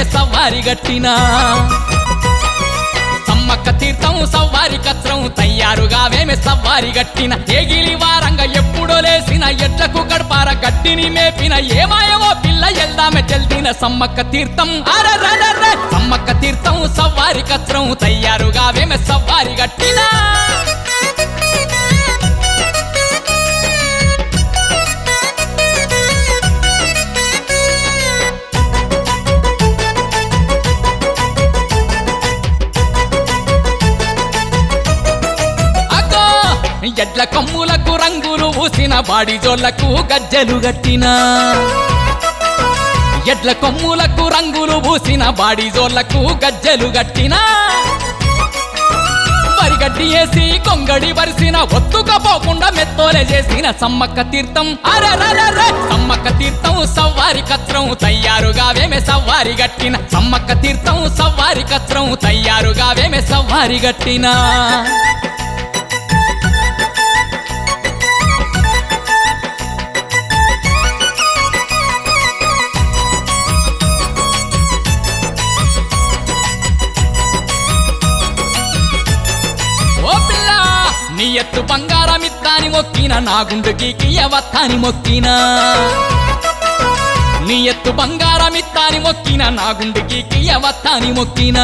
సవ్వారి గట్టినా సమ్మక్క తీర్థం సవ్వారి కత్రం తయ్యారుగావేమె సవ్వారి గట్టిన ఏగిలి వారంగా ఎప్పుడో లేసిన ఎడ్లకు గడపార గట్టిని మేపిన ఏమాయవో పిల్ల ఎల్దామె చెల్దిన సమ్మక్క తీర్థం అరరరర్ర సమ్మక్క తీర్థం సవ్వారి కత్రం తయ్యారుగావేమె సవ్వారి గట్టినా అగ్గో ఎడ్ల కొమ్ములకు రంగులు పూసిన బాడి జోళ్లకు గజ్జెలు గట్టిన ఎడ్ల కొమ్ములకు రంగులు పూసిన బాడి జోళ్లకు గజ్జెలు గట్టిన వరిగడ్డి వేసి కొంగడి వరిసిన ఒత్తుకపోకుండా మెత్తోలే చేసిన సమ్మక్క తీర్థం అరరరర సమ్మక్క తీర్థం సవ్వారి కత్రం తయ్యారుగావేమే సవ్వారి గట్టిన సమ్మక్క తీర్థం సవ్వారి కత్రం తయ్యారుగావేమే సవ్వారి గట్టిన ఓ పిల్ల నీ ఎత్తు బంగారమిత్తాని మొక్కిన నా గుండుకి కియవత్తాని మొక్కిన నీ ఎత్తు బంగారమిత్తాని మొక్కిన నా గుండుకి కియవత్తాని మొక్కిన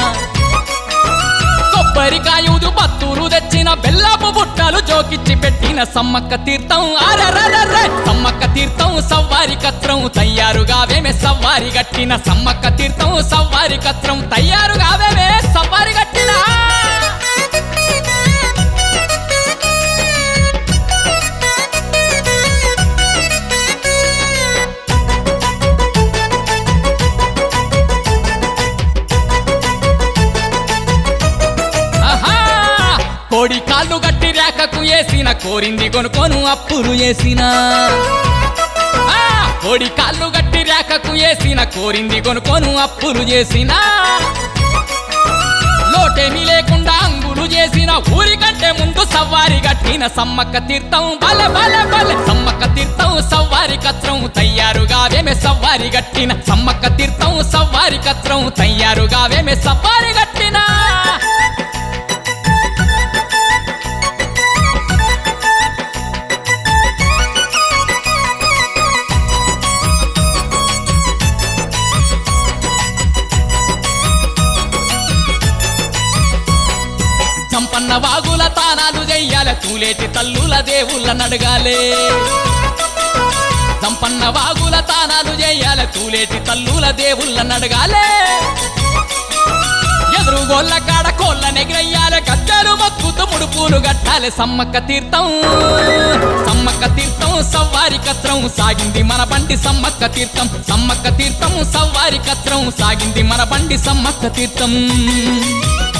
కొబ్బరికాయుదు పత్తూరు తెచ్చిన బెల్లపు బుట్టలు జోకిచ్చి పెట్టిన సమ్మక్క తీర్థం అరరరర్ర సమ్మక్క తీర్థం సవ్వారి కత్రం తయ్యారుగావేమే సవ్వారి గట్టిన సమ్మక్క తీర్థం సవ్వారి కత్రం తయ్యారుగావేమే సవ్వారి గట్టిన ఆహా! కోడి కాళ్ళు గట్టి రేఖకు వేసిన కోరింది కొనుకోను అప్పులు వేసిన ఆ! కోడి కాళ్ళు గట్టి రేఖకు వేసిన కోరింది కొనుకోను అప్పులు చేసిన లోటేమి లేకుండా అంగులు చేసిన ఊరి కంటే ముందు సవ్వారి గట్టిన సమ్మక్క తీర్థం బల బల బల సమ్మక్క తీర్థం సవ్వారి కత్రం తయ్యారుగావేమే సవ్వారి గట్టిన సమ్మక్క తీర్థం సవ్వారి కత్రం తయ్యారుగావేమే సవ్వారి గట్టిన సంపన్న వాగుల తానాలు చెయ్యాల తూలేటి తల్లుల దేవుళ్ళ నడగాలే సంపన్న వాగుల తానాలు చేయాల తూలేటి తల్లుల దేవుళ్ళ నడగాలే ఎదురు గోళ్ళ కాడ కోళ్ళ నెగిరయ్యాలి గద్దెలు మొక్కుతూ ముడుపులు గట్టాలి సమ్మక్క తీర్థం సమ్మక్క తీర్థం సవ్వారి కత్రం సాగింది మన బండి సమ్మక్క తీర్థం సమ్మక్క తీర్థం సవ్వారి కత్రం సాగింది మన బండి సమ్మక్క తీర్థం